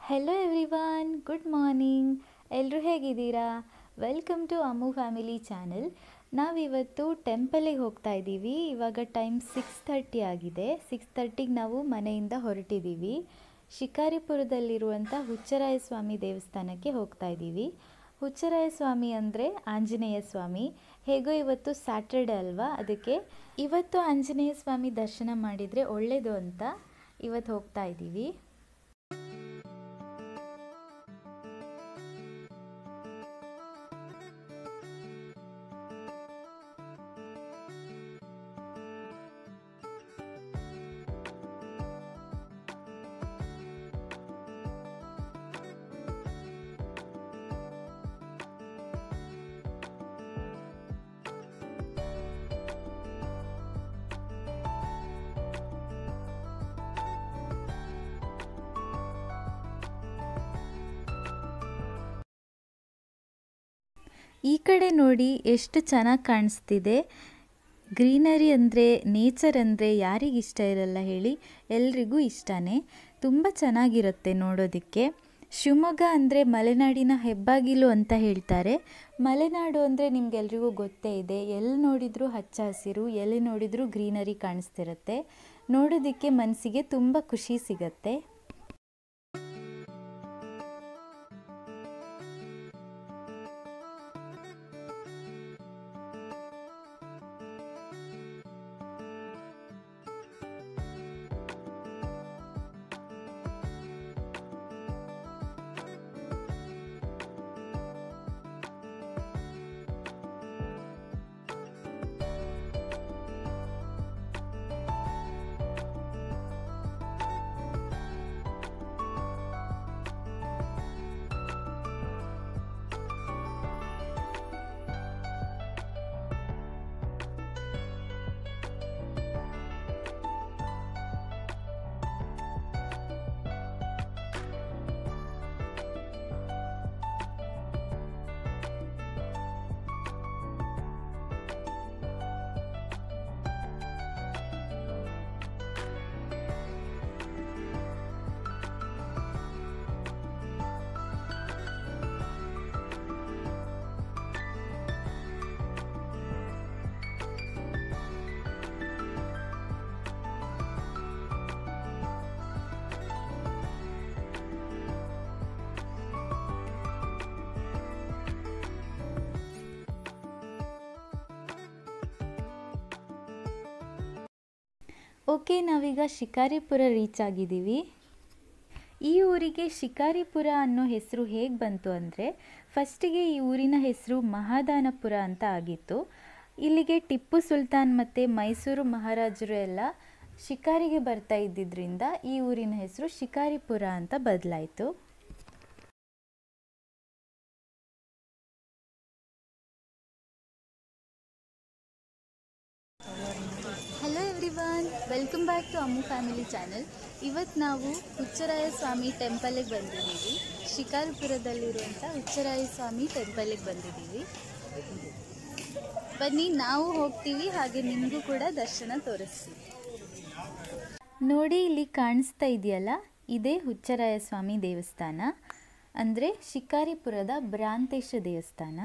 Hello everyone good morning ಎಲ್ಲರೂ ಹೇಗಿದ್ದೀರಾ welcome to Ammu family channel ನಾವಿವತ್ತು ಟೆಂಪಲಿಗೆ ಹೋಗ್ತಾ ಇದ್ದೀವಿ ಇವಾಗ ಟೈಮ್ ಸಿಕ್ಸ್ ಥರ್ಟಿ ಆಗಿದೆ ಸಿಕ್ಸ್ ಥರ್ಟಿಗೆ ನಾವು ಮನೆಯಿಂದ ಹೊರಟಿದ್ದೀವಿ ಶಿಕಾರಿಪುರದಲ್ಲಿರುವಂಥ ಹುಚ್ಚರಾಯ ಸ್ವಾಮಿ ದೇವಸ್ಥಾನಕ್ಕೆ ಹೋಗ್ತಾ ಇದ್ದೀವಿ ಹುಚ್ಚರಾಯ ಸ್ವಾಮಿ ಅಂದರೆ ಆಂಜನೇಯ ಸ್ವಾಮಿ ಹೇಗೋ ಇವತ್ತು ಸ್ಯಾಟರ್ಡೆ ಅಲ್ವಾ ಅದಕ್ಕೆ ಇವತ್ತು ಆಂಜನೇಯ ಸ್ವಾಮಿ ದರ್ಶನ ಮಾಡಿದರೆ ಒಳ್ಳೆಯದು ಅಂತ ಇವತ್ತು ಹೋಗ್ತಾ ಇದ್ದೀವಿ ಈ ಕಡೆ ನೋಡಿ ಎಷ್ಟು ಚೆನ್ನಾಗಿ ಕಾಣಿಸ್ತಿದೆ ಗ್ರೀನರಿ ಅಂದರೆ ನೇಚರ್ ಅಂದರೆ ಯಾರಿಗಿಷ್ಟ ಇರಲ್ಲ ಹೇಳಿ ಎಲ್ರಿಗೂ ಇಷ್ಟನೇ ತುಂಬ ಚೆನ್ನಾಗಿರುತ್ತೆ ನೋಡೋದಕ್ಕೆ ಶಿವಮೊಗ್ಗ ಅಂದರೆ ಮಲೆನಾಡಿನ ಹೆಬ್ಬಾಗಿಲು ಅಂತ ಹೇಳ್ತಾರೆ ಮಲೆನಾಡು ಅಂದರೆ ನಿಮ್ಗೆಲ್ರಿಗೂ ಗೊತ್ತೇ ಇದೆ ಎಲ್ಲಿ ನೋಡಿದರೂ ಹಚ್ಚ ಹಸಿರು ಎಲ್ಲಿ ನೋಡಿದರೂ ಗ್ರೀನರಿ ಕಾಣಿಸ್ತಿರುತ್ತೆ ನೋಡೋದಕ್ಕೆ ಮನಸ್ಸಿಗೆ ತುಂಬ ಖುಷಿ ಸಿಗತ್ತೆ ಓಕೆ ನಾವೀಗ ಶಿಕಾರಿಪುರ ರೀಚ್ ಆಗಿದ್ದೀವಿ ಈ ಊರಿಗೆ ಶಿಕಾರಿಪುರ ಅನ್ನೋ ಹೆಸರು ಹೇಗೆ ಬಂತು ಅಂದರೆ ಫಸ್ಟಿಗೆ ಈ ಊರಿನ ಹೆಸರು ಮಹಾದಾನಪುರ ಅಂತ ಆಗಿತ್ತು ಇಲ್ಲಿಗೆ ಟಿಪ್ಪು ಸುಲ್ತಾನ್ ಮತ್ತು ಮೈಸೂರು ಮಹಾರಾಜರು ಎಲ್ಲ ಶಿಕಾರಿಗೆ ಬರ್ತಾ ಇದ್ದಿದ್ದರಿಂದ ಈ ಊರಿನ ಹೆಸರು ಶಿಕಾರಿಪುರ ಅಂತ ಬದಲಾಯಿತು hello everyone welcome back to Ammu family channel ಇವತ್ತು ನಾವು ಹುಚ್ಚರಾಯ ಸ್ವಾಮಿ ಟೆಂಪಲಿಗೆ ಬಂದಿದ್ದೀವಿ ಶಿಕಾರಿಪುರದಲ್ಲಿರುವಂಥ ಹುಚ್ಚರಾಯ ಸ್ವಾಮಿ ಟೆಂಪಲಿಗೆ ಬಂದಿದ್ದೀವಿ ಬನ್ನಿ ನಾವು ಹೋಗ್ತೀವಿ ಹಾಗೆ ನಿಮಗೂ ಕೂಡ ದರ್ಶನ ತೋರಿಸ್ತೀವಿ ನೋಡಿ ಇಲ್ಲಿ ಕಾಣಿಸ್ತಾ ಇದೆಯಲ್ಲ ಇದೇ ಹುಚ್ಚರಾಯ ಸ್ವಾಮಿ ದೇವಸ್ಥಾನ ಅಂದರೆ ಶಿಕಾರಿಪುರದ ಭ್ರಾಂತೇಶ ದೇವಸ್ಥಾನ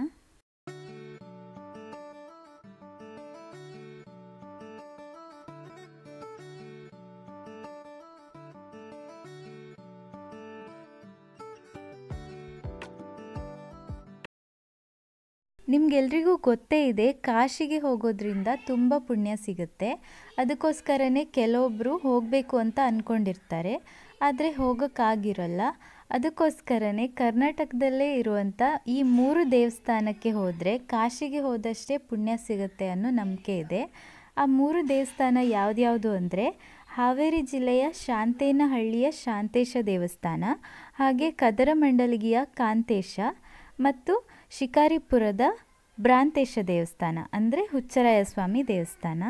ನಿಮ್ಗೆಲ್ರಿಗೂ ಗೊತ್ತೇ ಇದೆ ಕಾಶಿಗೆ ಹೋಗೋದ್ರಿಂದ ತುಂಬ ಪುಣ್ಯ ಸಿಗುತ್ತೆ ಅದಕ್ಕೋಸ್ಕರನೇ ಕೆಲವೊಬ್ಬರು ಹೋಗಬೇಕು ಅಂತ ಅಂದ್ಕೊಂಡಿರ್ತಾರೆ ಆದರೆ ಹೋಗೋಕ್ಕಾಗಿರೋಲ್ಲ ಅದಕ್ಕೋಸ್ಕರನೇ ಕರ್ನಾಟಕದಲ್ಲೇ ಇರುವಂಥ ಈ ಮೂರು ದೇವಸ್ಥಾನಕ್ಕೆ ಹೋದರೆ ಕಾಶಿಗೆ ಹೋದಷ್ಟೇ ಪುಣ್ಯ ಸಿಗುತ್ತೆ ಅನ್ನೋ ನಂಬಿಕೆ ಇದೆ ಆ ಮೂರು ದೇವಸ್ಥಾನ ಯಾವ್ದ್ಯಾವುದು ಅಂದರೆ ಹಾವೇರಿ ಜಿಲ್ಲೆಯ ಶಾಂತೇನಹಳ್ಳಿಯ ಶಾಂತೇಶ ದೇವಸ್ಥಾನ ಹಾಗೆ ಕದರಮಂಡಲಗಿಯ ಕಾಂತೇಶ ಮತ್ತು ಶಿಕಾರಿಪುರದ ಭ್ರಾಂತೇಶ ದೇವಸ್ಥಾನ ಅಂದರೆ ಹುಚ್ಚರಾಯ ಸ್ವಾಮಿ ದೇವಸ್ಥಾನ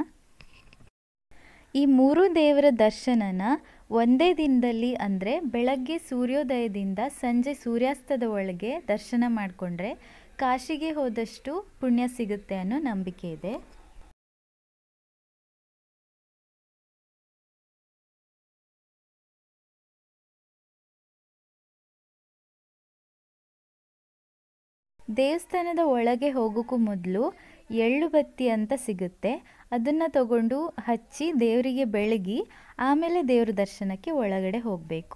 ಈ ಮೂರು ದೇವರ ದರ್ಶನನ ಒಂದೇ ದಿನದಲ್ಲಿ ಅಂದರೆ ಬೆಳಗ್ಗೆ ಸೂರ್ಯೋದಯದಿಂದ ಸಂಜೆ ಸೂರ್ಯಾಸ್ತದ ಒಳಗೆ ದರ್ಶನ ಮಾಡಿಕೊಂಡ್ರೆ ಕಾಶಿಗೆ ಹೋದಷ್ಟು ಪುಣ್ಯ ಸಿಗುತ್ತೆ ಅನ್ನೋ ನಂಬಿಕೆ ಇದೆ ದೇವಸ್ಥಾನದ ಒಳಗೆ ಹೋಗೋಕ್ಕೂ ಮೊದಲು ಎಳ್ಳು ಬತ್ತಿ ಅಂತ ಸಿಗುತ್ತೆ ಅದನ್ನು ತಗೊಂಡು ಹಚ್ಚಿ ದೇವರಿಗೆ ಬೆಳಗಿ ಆಮೇಲೆ ದೇವ್ರ ದರ್ಶನಕ್ಕೆ ಒಳಗಡೆ ಹೋಗಬೇಕು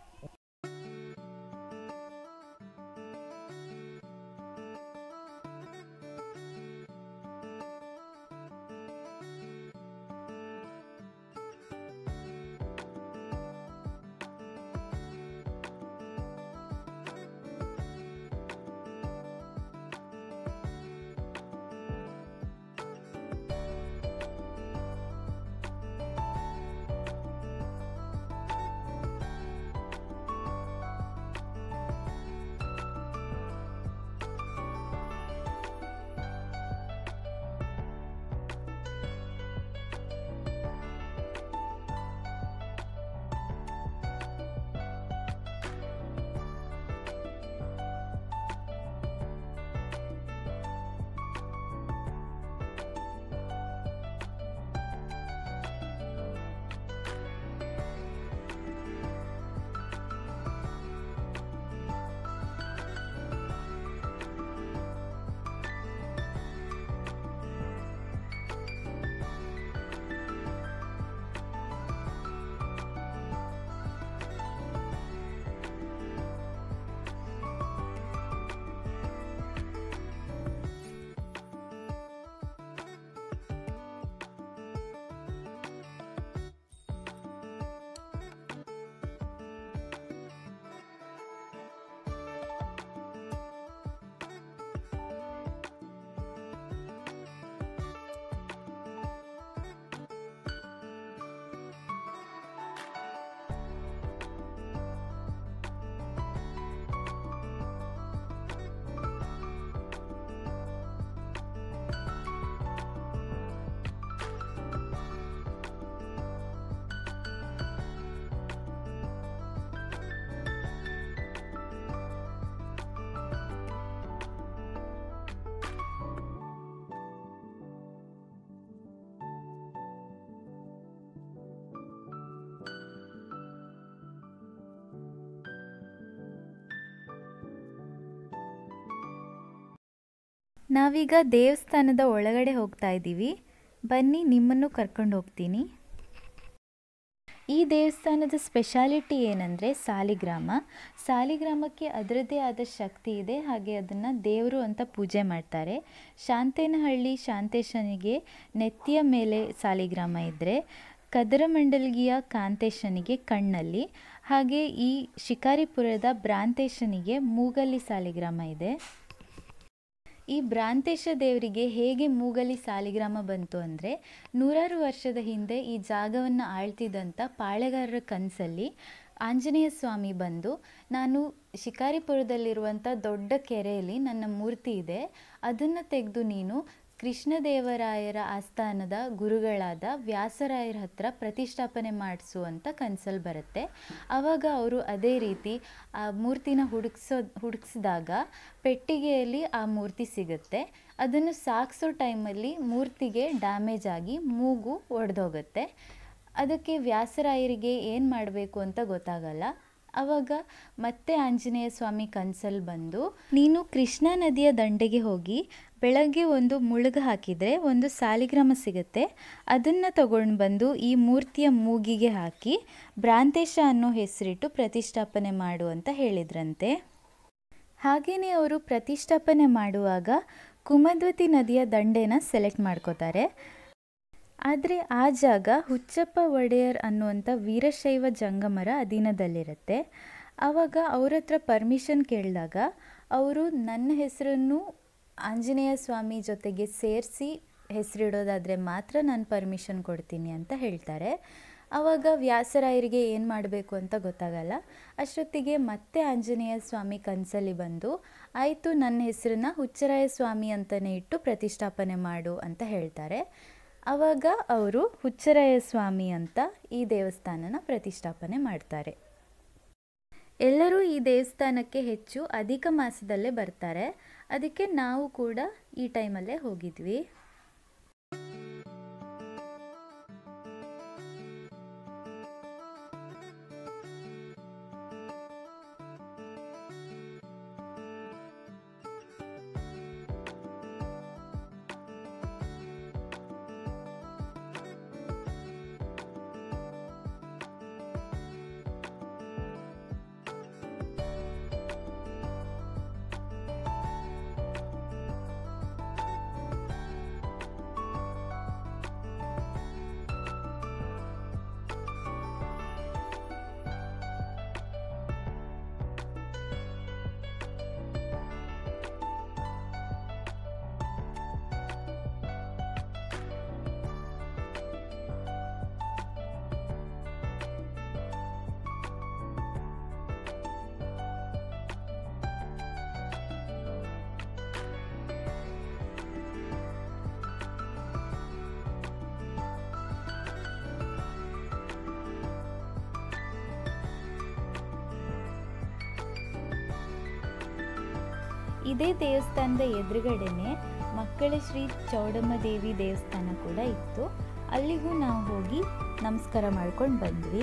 ನಾವೀಗ ದೇವಸ್ಥಾನದ ಒಳಗಡೆ ಹೋಗ್ತಾ ಇದ್ದೀವಿ ಬನ್ನಿ ನಿಮ್ಮನ್ನು ಕರ್ಕೊಂಡು ಹೋಗ್ತೀನಿ ಈ ದೇವಸ್ಥಾನದ ಸ್ಪೆಷಾಲಿಟಿ ಏನಂದರೆ ಸಾಲಿಗ್ರಾಮ ಸಾಲಿಗ್ರಾಮಕ್ಕೆ ಅದರದ್ದೇ ಆದ ಶಕ್ತಿ ಇದೆ ಹಾಗೆ ಅದನ್ನು ದೇವರು ಅಂತ ಪೂಜೆ ಮಾಡ್ತಾರೆ ಶಾಂತೇನಹಳ್ಳಿ ಶಾಂತೇಶನಿಗೆ ನೆತ್ತಿಯ ಮೇಲೆ ಸಾಲಿಗ್ರಾಮ ಇದ್ದರೆ ಕದರಮಂಡಲ್ಗಿಯ ಕಾಂತೇಶನಿಗೆ ಕಣ್ಣಲ್ಲಿ ಹಾಗೆ ಈ ಶಿಕಾರಿಪುರದ ಭ್ರಾಂತೇಶನಿಗೆ ಮೂಗಲ್ಲಿ ಸಾಲಿಗ್ರಾಮ ಇದೆ ಈ ಭ್ರಾಂತೇಶ ದೇವರಿಗೆ ಹೇಗೆ ಮೂಗಲಿ ಸಾಲಿಗ್ರಾಮ ಬಂತು ಅಂದರೆ ನೂರಾರು ವರ್ಷದ ಹಿಂದೆ ಈ ಜಾಗವನ್ನು ಆಳ್ತಿದ್ದಂಥ ಪಾಳೆಗಾರರ ಕನಸಲ್ಲಿ ಆಂಜನೇಯ ಸ್ವಾಮಿ ಬಂದು ನಾನು ಶಿಕಾರಿಪುರದಲ್ಲಿರುವಂಥ ದೊಡ್ಡ ಕೆರೆಯಲ್ಲಿ ನನ್ನ ಮೂರ್ತಿ ಇದೆ ಅದನ್ನು ತೆಗೆದು ನೀನು ಕೃಷ್ಣದೇವರಾಯರ ಆಸ್ಥಾನದ ಗುರುಗಳಾದ ವ್ಯಾಸರಾಯರ ಹತ್ರ ಪ್ರತಿಷ್ಠಾಪನೆ ಮಾಡಿಸು ಅಂತ ಕನ್ಸಲ್ಲಿ ಬರುತ್ತೆ ಆವಾಗ ಅವರು ಅದೇ ರೀತಿ ಆ ಮೂರ್ತಿನ ಹುಡುಕ್ಸೋ ಹುಡುಕ್ಸಿದಾಗ ಪೆಟ್ಟಿಗೆಯಲ್ಲಿ ಆ ಮೂರ್ತಿ ಸಿಗುತ್ತೆ ಅದನ್ನು ಸಾಗಿಸೋ ಟೈಮಲ್ಲಿ ಮೂರ್ತಿಗೆ ಡ್ಯಾಮೇಜ್ ಆಗಿ ಮೂಗು ಒಡೆದೋಗುತ್ತೆ ಅದಕ್ಕೆ ವ್ಯಾಸರಾಯರಿಗೆ ಏನು ಮಾಡಬೇಕು ಅಂತ ಗೊತ್ತಾಗಲ್ಲ ಆವಾಗ ಮತ್ತೆ ಆಂಜನೇಯ ಸ್ವಾಮಿ ಕನ್ಸಲ್ಲಿ ಬಂದು ನೀನು ಕೃಷ್ಣಾ ನದಿಯ ದಂಡೆಗೆ ಹೋಗಿ ಬೆಳಗ್ಗೆ ಒಂದು ಮುಳುಗು ಹಾಕಿದರೆ ಒಂದು ಸಾಲಿಗ್ರಾಮ ಸಿಗುತ್ತೆ ಅದನ್ನು ತಗೊಂಡು ಬಂದು ಈ ಮೂರ್ತಿಯ ಮೂಗಿಗೆ ಹಾಕಿ ಭ್ರಾಂತೇಶ ಅನ್ನೋ ಹೆಸರಿಟ್ಟು ಪ್ರತಿಷ್ಠಾಪನೆ ಮಾಡು ಅಂತ ಹೇಳಿದ್ರಂತೆ ಹಾಗೆಯೇ ಅವರು ಪ್ರತಿಷ್ಠಾಪನೆ ಮಾಡುವಾಗ ಕುಮದ್ವತಿ ನದಿಯ ದಂಡೆನ ಸೆಲೆಕ್ಟ್ ಮಾಡ್ಕೋತಾರೆ ಆದರೆ ಆ ಜಾಗ ಹುಚ್ಚಪ್ಪ ಒಡೆಯರ್ ಅನ್ನುವಂಥ ವೀರಶೈವ ಜಂಗಮರ ಅಧೀನದಲ್ಲಿರುತ್ತೆ ಆವಾಗ ಅವ್ರ ಹತ್ರ ಪರ್ಮಿಷನ್ ಕೇಳಿದಾಗ ಅವರು ನನ್ನ ಹೆಸರನ್ನು ಆಂಜನೇಯ ಸ್ವಾಮಿ ಜೊತೆಗೆ ಸೇರಿಸಿ ಹೆಸರಿಡೋದಾದರೆ ಮಾತ್ರ ನಾನು ಪರ್ಮಿಷನ್ ಕೊಡ್ತೀನಿ ಅಂತ ಹೇಳ್ತಾರೆ ಆವಾಗ ವ್ಯಾಸರಾಯರಿಗೆ ಏನು ಮಾಡಬೇಕು ಅಂತ ಗೊತ್ತಾಗಲ್ಲ ಅಷ್ಟೊತ್ತಿಗೆ ಮತ್ತೆ ಆಂಜನೇಯ ಸ್ವಾಮಿ ಕನಸಲ್ಲಿ ಬಂದು ಆಯಿತು ನನ್ನ ಹೆಸರನ್ನ ಹುಚ್ಚರಾಯ ಸ್ವಾಮಿ ಅಂತಲೇ ಇಟ್ಟು ಪ್ರತಿಷ್ಠಾಪನೆ ಮಾಡು ಅಂತ ಹೇಳ್ತಾರೆ ಆವಾಗ ಅವರು ಹುಚ್ಚರಾಯ ಸ್ವಾಮಿ ಅಂತ ಈ ದೇವಸ್ಥಾನನ ಪ್ರತಿಷ್ಠಾಪನೆ ಮಾಡ್ತಾರೆ ಎಲ್ಲರೂ ಈ ದೇವಸ್ಥಾನಕ್ಕೆ ಹೆಚ್ಚು ಅಧಿಕ ಮಾಸದಲ್ಲೇ ಬರ್ತಾರೆ ಅದಕ್ಕೆ ನಾವು ಕೂಡ ಈ ಟೈಮಲ್ಲೇ ಹೋಗಿದ್ವಿ ಇದೇ ದೇವಸ್ಥಾನದ ಎದುರುಗಡೆನೆ ಮಕ್ಕಳ ಶ್ರೀ ಚೌಡಮ್ಮ ದೇವಿ ದೇವಸ್ಥಾನ ಕೂಡ ಇತ್ತು ಅಲ್ಲಿಗೂ ನಾವು ಹೋಗಿ ನಮಸ್ಕಾರ ಮಾಡ್ಕೊಂಡು ಬಂದ್ವಿ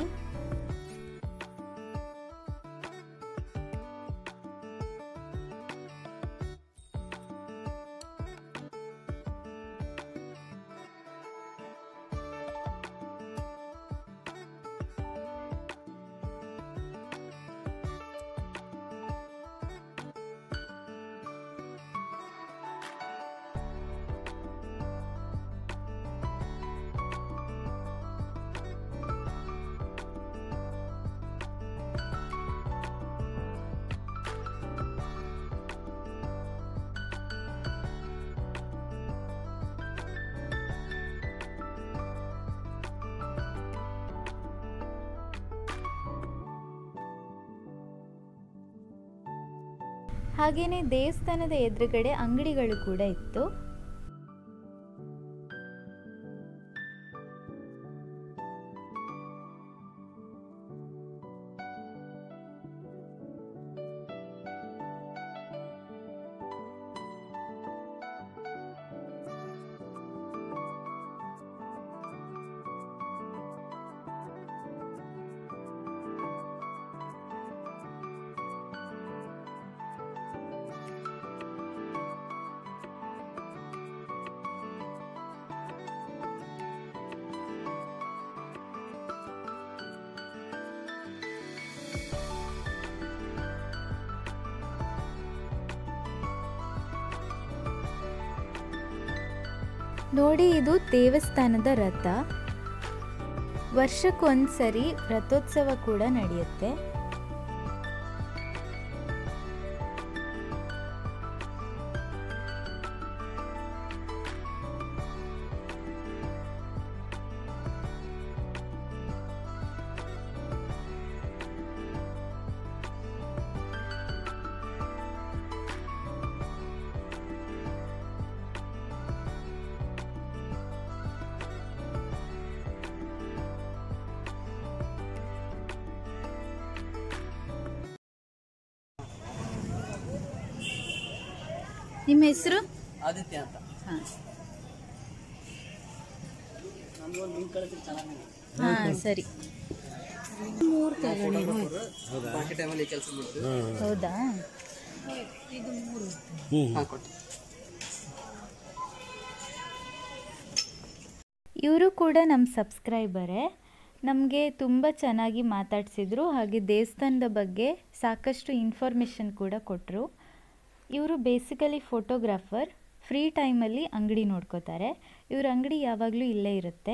ಹಾಗೇನೆ ದೇವಸ್ಥಾನದ ಎದುರುಗಡೆ ಅಂಗಡಿಗಳು ಕೂಡ ಇತ್ತು ನೋಡಿ ಇದು ದೇವಸ್ಥಾನದ ರಥ ವರ್ಷಕ್ಕೊಂದ್ಸರಿ ರಥೋತ್ಸವ ಕೂಡ ನಡೆಯುತ್ತೆ ನಿಮ್ಮ ಹೆಸರು ಆದಿತ್ಯ ಅಂತ ಹಾಂ ನಮ್ಗೊಂದು ಲಿಂಕ್ ಕಳಿಸಿ ಚೆನ್ನಾಗಿ ಹಾಂ ಸರಿ ಬಾಕಿ ಟೈಮಲ್ಲಿ ಕೆಲಸ ಮಾಡ್ತೀವಿ ಹೌದಾ ಹಾಂ ಕೊಟ್ಟು ಇವರು ಕೂಡ ನಮ್ಮ ಸಬ್ಸ್ಕ್ರೈಬರೇ ನಮಗೆ ತುಂಬ ಚೆನ್ನಾಗಿ ಮಾತಾಡಿಸಿದ್ರು ಹಾಗೆ ದೇವಸ್ಥಾನದ ಬಗ್ಗೆ ಸಾಕಷ್ಟು ಇನ್ಫಾರ್ಮೇಷನ್ ಕೂಡ ಕೊಟ್ಟರು ಇವರು ಬೇಸಿಕಲಿ ಫೋಟೋಗ್ರಾಫರ್ ಫ್ರೀ ಟೈಮಲ್ಲಿ ಅಂಗಡಿ ನೋಡ್ಕೋತಾರೆ ಇವ್ರ ಅಂಗಡಿ ಯಾವಾಗಲೂ ಇಲ್ಲೇ ಇರುತ್ತೆ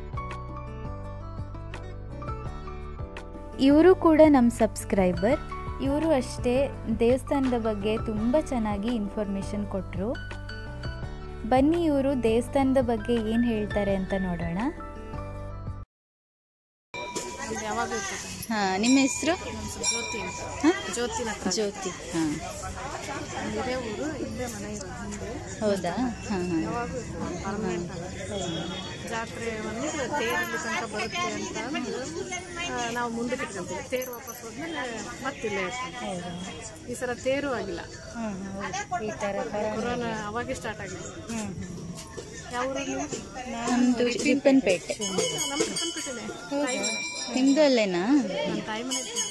ಇವರು ಕೂಡ ನಮ್ಮ ಸಬ್ಸ್ಕ್ರೈಬರ್ ಇವರು ಅಷ್ಟೇ ದೇವಸ್ಥಾನದ ಬಗ್ಗೆ ತುಂಬ ಚೆನ್ನಾಗಿ ಇನ್ಫಾರ್ಮೇಷನ್ ಕೊಟ್ಟರು ಬನ್ನಿ ಇವರು ದೇವಸ್ಥಾನದ ಬಗ್ಗೆ ಏನು ಹೇಳ್ತಾರೆ ಅಂತ ನೋಡೋಣ ಯಾವಾಗ ಇರ್ತದೆ ಹಾಂ ನಿಮ್ಮ ಹೆಸರು ನಮ್ಮ ಹೆಸರು ಜ್ಯೋತಿ ಅಂತ ಹಾಂ ಜ್ಯೋತಿನ ಹತ್ರ ಜ್ಯೋತಿ ಹಾಂ ಇದೇ ಊರು ಇಲ್ಲೇ ಮನೆ ಇರೋದು ಹಿಂದೆ ಹೌದಾ ಹಾಂ ಹಾಂ ಯಾವಾಗೂ ಇರ್ತದೆ ಪರ್ಮನೆಂಟ್ ಜಾತ್ರೆ ಒಂದು ತೇರಲ್ಲಿ ತನಕ ಬರುತ್ತೆ ಅಂತ ಅಂದು, ಆ, ನಾವು ಮುಂದಕ್ಕೆ ಇಟ್ಕೊಂತೀವಿ ತೇರು ವಾಪಸ್ ಹೋದ್ಮೇಲೆ ಮತ್ತಿಲ್ಲೇ ಇರ್ತೀವಿ ಈ ಸಲ ತೇರು ಆಗಿಲ್ಲ ಹಾಂ ಹೌದು ಈ ಥರ ಕೊರೋನಾ ಅವಾಗೇ ಸ್ಟಾರ್ಟ್ ಆಗಿದೆ ಯಾವ ಊರು ನೀವು ನಮ್ಮದು ರಿಪ್ಪನ್ಪೇಟೆ ನಮ್ಮ ಚಿಕ್ಕನಪೇಟೆನೆ ತಾಯಿ ಮನೆ ನಿಮ್ಮದು ಅಲ್ಲೇನಾ ನನ್ನ ತಾಯಿ ಮನೆ ಇತ್ತು.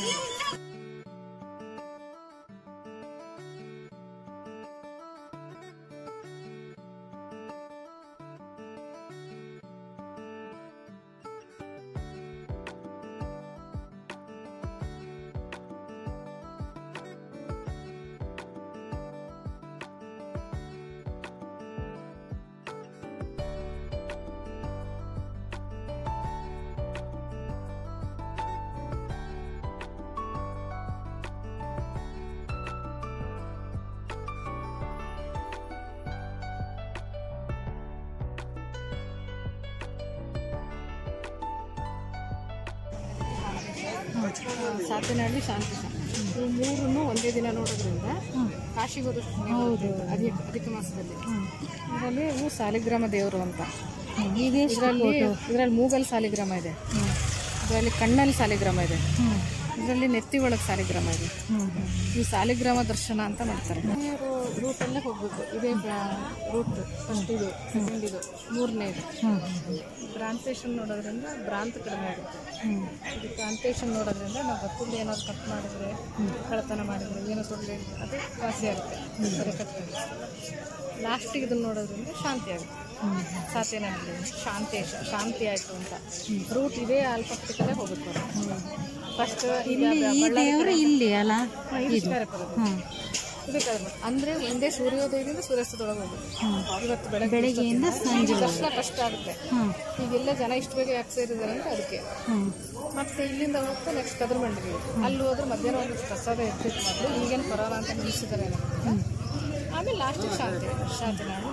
ಸಾತೇನಹಳ್ಳಿ ಶಾಂತಿ ಇವು ಮೂರನ್ನು ಒಂದೇ ದಿನ ನೋಡೋದ್ರಿಂದ ಕಾಶಿಗೆ ಹೋದಷ್ಟು ಹೌದು ಅಧಿಕ ಅಧಿಕ ಮಾಸದಲ್ಲಿ ಇದರಲ್ಲಿ ಇವು ಸಾಲಿಗ್ರಾಮ ದೇವರು ಅಂತ ಇದರಲ್ಲಿ ಇದರಲ್ಲಿ ಮೂಗಲ್ ಸಾಲಿಗ್ರಾಮ ಇದೆ ಇದರಲ್ಲಿ ಕಣ್ಣಲ್ಲಿ ಸಾಲಿಗ್ರಾಮ ಇದೆ ಇದರಲ್ಲಿ ನೆತ್ತಿ ಒಳಗೆ ಸಾಲಿಗ್ರಾಮ ಇದೆ ಈ ಸಾಲಿಗ್ರಾಮ ದರ್ಶನ ಅಂತ ಮಾಡ್ತಾರೆ ರೂಟಲ್ಲೇ ಹೋಗ್ಬೇಕು ಇದೇ ರೂಟ್ ಫಸ್ಟ್ ಇದು ಸೆಕೆಂಡ್ ಇದು ಮೂರನೇ ಇದು ಭ್ರಾಂತೇಶನ್ ನೋಡೋದ್ರಿಂದ ಭ್ರಾಂತ ಕಡಿಮೆ ಆಗುತ್ತೆ ಇದು ಭ್ರಾಂತೇಶನ್ ನೋಡೋದ್ರಿಂದ ನಾವು ಗೊತ್ತಿಲ್ಲ ಏನಾದ್ರು ಕಟ್ ಮಾಡಿದ್ರೆ ಕಳ್ಳತನ ಮಾಡಿದ್ರೆ ಏನೋ ಸೊಳ್ಳೆ ಅದು ವಾಸಿ ಆಗುತ್ತೆ ಬರೀ ಕಟ್ ಲಾಸ್ಟಿಗೆ ಇದನ್ನ ನೋಡೋದ್ರಿಂದ ಶಾಂತಿ ಆಗುತ್ತೆ ಸಾತೇನಲ್ಲಿ ಶಾಂತೇಶ ಶಾಂತಿ ಆಯಿತು ಅಂತ ರೂಟ್ ಇದೇ ಆಲ್ಪಕ್ಟಿಕಲ್ಲೇ ಹೋಗುತ್ತೆ ಫಸ್ಟ್ ದೇವರು ಇಲ್ಲಿ ಅಲ್ಲ ಇದು ಅಂದ್ರೆ ಒಂದೇ ಸೂರ್ಯೋದಯದಿಂದ ಸೂರ್ಯಾಸ್ತದೊಳಗೆ ಹೋಗುತ್ತೆ ಇವತ್ತು ಬೆಳಗ್ಗೆ ಬೆಳಗ್ಗೆಯಿಂದ ಸಂಜೆ ದರ್ಶನ ಕಷ್ಟ ಆಗುತ್ತೆ ಈಗೆಲ್ಲ ಜನ ಇಷ್ಟು ಬೇಗ ಯಾಕೆ ಸೇರಿದ್ದಾರೆ ಅಂತ ಅದಕ್ಕೆ ಮತ್ತೆ ಇಲ್ಲಿಂದ ಹೋಗ್ತಾ ನೆಕ್ಸ್ಟ್ ಕದ್ರ ಮಂಡಿಗೆ ಅಲ್ಲಿ ಹೋದ್ರೆ ಮಧ್ಯಾಹ್ನ ಒಂದು ಪ್ರಸಾದ ಇರ್ತಿತ್ತು ಮೊದಲು ಈಗೇನು ಕೊರೋನಾ ಅಂತ ನಿಲ್ಲಿಸಿದ್ದಾರೆ ಏನೋ. ಆಮೇಲೆ ಲಾಸ್ಟಿಗೆ ಶಾಂತಿ ಶಾಂತಿ ನಾಡು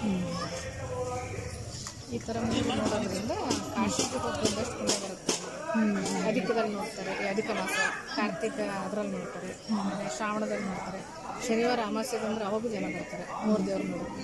ಈ ಥರ ಮೂವಿ ನೋಡೋದ್ರಿಂದ ಕಾಶಿಗೆ ಹೋಗಿ ಬಂದಷ್ಟು ಪುಣ್ಯ ಬರುತ್ತೆ ಅಧಿಕದಲ್ಲಿ ನೋಡ್ತಾರೆ ಈ ಅಧಿಕ ಮಾಸ ಕಾರ್ತಿಕ ಅದರಲ್ಲಿ ನೋಡ್ತಾರೆ ಆಮೇಲೆ ಶ್ರಾವಣದಲ್ಲಿ ನೋಡ್ತಾರೆ ಶನಿವಾರ ಅಮಾವಾಸ್ಯೆ ಬಂದ್ರೆ ಅವಾಗೂ ಜನ ಬರ್ತಾರೆ ಮೂರು ದೇವ್ರು ನೋಡೋದು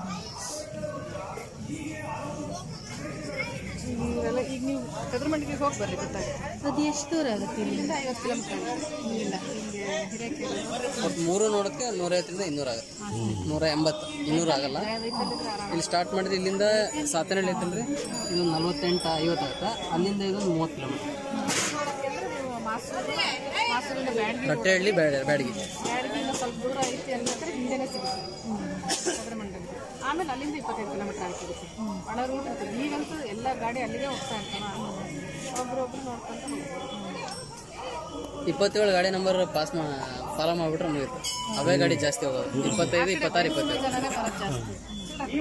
ಇವೆಲ್ಲ ಈಗ ನೀವು ಕದ್ರಮಂಡಿಗೆ ಹೋಗಿ ಬರ್ರಿ ಗೊತ್ತಾಗುತ್ತೆ ಅದು ಎಷ್ಟು ದೂರ ಆಗುತ್ತೆ ಇಲ್ಲಿ ಇಲ್ಲಿಂದ ಐವತ್ತು ಕಿಲೋಮೀಟರ್ ಇಲ್ಲಿಂದ ಹಿಂಗೆ ಹಿರೇಕೆರೆ ಒಟ್ಟು ಮೂರು ನೋಡೋಕ್ಕೆ ನೂರೈವತ್ತರಿಂದ ಇನ್ನೂರು ಆಗುತ್ತೆ ನೂರ ಎಂಬತ್ತು ಇನ್ನೂರು ಆಗಲ್ಲ ಇಲ್ಲಿ ಸ್ಟಾರ್ಟ್ ಮಾಡಿದ್ರೆ ಇಲ್ಲಿಂದ ಸಾತನಹಳ್ಳಿ ಐತಲ್ರಿ ಇನ್ನೊಂದು ನಲ್ವತ್ತೆಂಟು ಐವತ್ತು ಆಗುತ್ತೆ ಅಲ್ಲಿಂದ ಇದೊಂದು ಮೂವತ್ತು ಕಿಲೋಮೀಟರ್ ಮಾಸೂರು ಮಾಸೂರಿಂದ ಬ್ಯಾಡ್ಗಿ ರಟ್ಟೆಹಳ್ಳಿ ಬ್ಯಾಡ ಬ್ಯಾಡಗಿ ಬ್ಯಾಡ್ಗಿಯಿಂದ ಸ್ವಲ್ಪ ದೂರ ಐತಿ ಅನ್ನೋದ್ರೆ ಹಿಂದೆನೇ ಸಿಗುತ್ತೆ ಕದ್ರಮಂಡಲಕ್ಕೆ ಆಮೇಲೆ ಅಲ್ಲಿಂದ ಇಪ್ಪತ್ತೈದು ಕಿಲೋಮೀಟರ್ ಆಗ್ತಿರುತ್ತೆ ಒಳ ರೂಟ್ ಇರ್ತದೆ ಈಗಂತೂ ಎಲ್ಲ ಗಾಡಿ ಅಲ್ಲಿಗೆ ಹೋಗ್ತಾ ಇರ್ತಾವ ಒಬ್ರೊಬ್ರು ನೋಡ್ಕೊಂತ ಹೋಗ್ತಾರೆ ಇಪ್ಪತ್ತೇಳು ಗಾಡಿ ನಂಬರ್ ಪಾಸ್ ಮಾ ಫಾಲೋ ಮಾಡಿಬಿಟ್ರೆ ಮುಗಿತು ಅವೇ ಗಾಡಿ ಜಾಸ್ತಿ ಹೋಗೋದು ಇಪ್ಪತ್ತೈದು ಇಪ್ಪತ್ತಾರು ಇಪ್ಪತ್ತೇಳು ಜನನೇ ಬರೋದು ಜಾಸ್ತಿ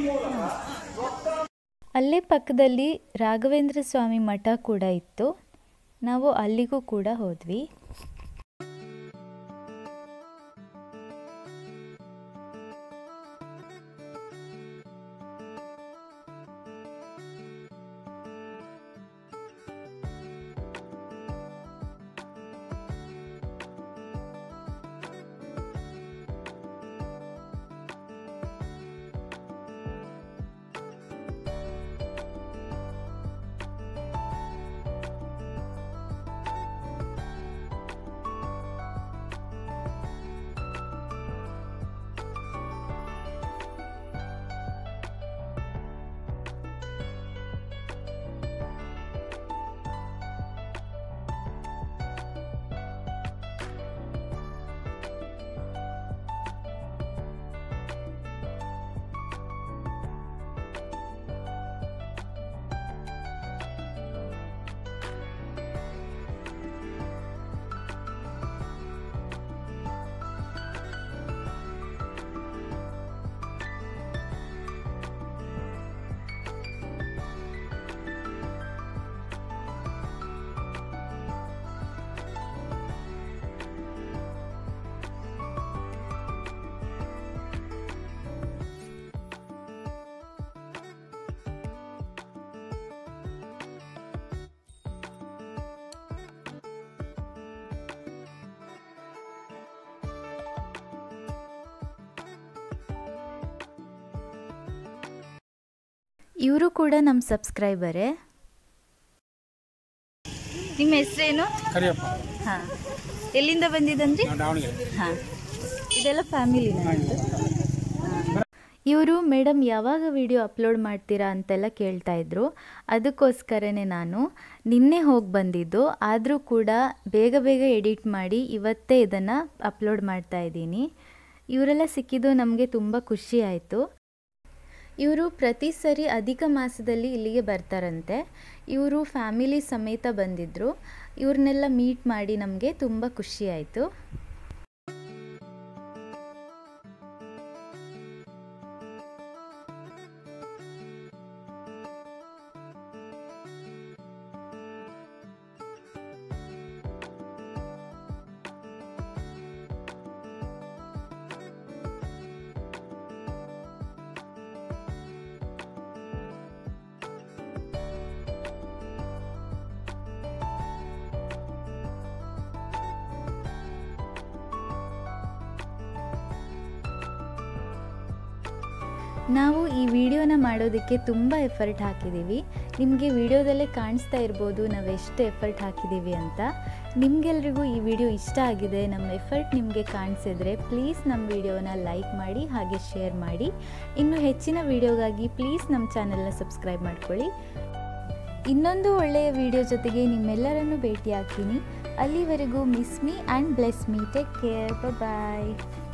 ಅಲ್ಲೇ ಪಕ್ಕದಲ್ಲಿ ರಾಘವೇಂದ್ರ ಸ್ವಾಮಿ ಮಠ ಕೂಡ ಇತ್ತು ನಾವು ಅಲ್ಲಿಗೂ ಕೂಡ ಹೋದ್ವಿ ಇವರು ಕೂಡ ನಮ್ಮ ಸಬ್ಸ್ಕ್ರೈಬರೇ ನಿಮ್ಮ ಹೆಸರೇನು ಕರಿಯಪ್ಪ ಹಾಂ ಎಲ್ಲಿಂದ ಬಂದಿದ್ದಂದ್ರಿ ನಾವು ದಾವಣಗೆರೆ ಹಾಂ ಇದೆಲ್ಲ ಫ್ಯಾಮಿಲಿನ ಇವರು ಮೇಡಮ್ ಯಾವಾಗ ವಿಡಿಯೋ ಅಪ್ಲೋಡ್ ಮಾಡ್ತೀರಾ ಅಂತೆಲ್ಲ ಕೇಳ್ತಾ ಇದ್ರು ಅದಕ್ಕೋಸ್ಕರನೇ ನಾನು ನಿನ್ನೆ ಹೋಗಿ ಬಂದಿದ್ದು ಆದರೂ ಕೂಡ ಬೇಗ ಬೇಗ ಎಡಿಟ್ ಮಾಡಿ ಇವತ್ತೇ ಇದನ್ನು ಅಪ್ಲೋಡ್ ಮಾಡ್ತಾ ಇದ್ದೀನಿ ಇವರೆಲ್ಲ ಸಿಕ್ಕಿದ್ದು ನಮಗೆ ತುಂಬ ಖುಷಿ ಆಯಿತು ಇವರು ಪ್ರತಿ ಸರಿ ಅಧಿಕ ಮಾಸದಲ್ಲಿ ಇಲ್ಲಿಗೆ ಬರ್ತಾರಂತೆ ಇವರು ಫ್ಯಾಮಿಲಿ ಸಮೇತ ಬಂದಿದ್ದರು ಇವ್ರನ್ನೆಲ್ಲ ಮೀಟ್ ಮಾಡಿ ನಮಗೆ ತುಂಬ ಖುಷಿ ಆಯಿತು ನಾವು ಈ ವಿಡಿಯೋನ ಮಾಡೋದಕ್ಕೆ ತುಂಬ ಎಫರ್ಟ್ ಹಾಕಿದ್ದೀವಿ ನಿಮಗೆ ವಿಡಿಯೋದಲ್ಲೇ ಕಾಣಿಸ್ತಾ ಇರ್ಬೋದು ನಾವು ಎಷ್ಟು ಎಫರ್ಟ್ ಹಾಕಿದ್ದೀವಿ ಅಂತ ನಿಮಗೆಲ್ರಿಗೂ ಈ ವಿಡಿಯೋ ಇಷ್ಟ ಆಗಿದೆ ನಮ್ಮ ಎಫರ್ಟ್ ನಿಮಗೆ ಕಾಣಿಸಿದ್ರೆ ಪ್ಲೀಸ್ ನಮ್ಮ ವಿಡಿಯೋನ ಲೈಕ್ ಮಾಡಿ ಹಾಗೆ ಶೇರ್ ಮಾಡಿ ಇನ್ನು ಹೆಚ್ಚಿನ ವಿಡಿಯೋಗಾಗಿ ಪ್ಲೀಸ್ ನಮ್ಮ ಚಾನೆಲ್ನ ಸಬ್ಸ್ಕ್ರೈಬ್ ಮಾಡ್ಕೊಳ್ಳಿ ಇನ್ನೊಂದು ಒಳ್ಳೆಯ ವಿಡಿಯೋ ಜೊತೆಗೆ ನಿಮ್ಮೆಲ್ಲರನ್ನು ಭೇಟಿ ಆಗ್ತೀನಿ ಅಲ್ಲಿವರೆಗೂ miss me and bless me take care bye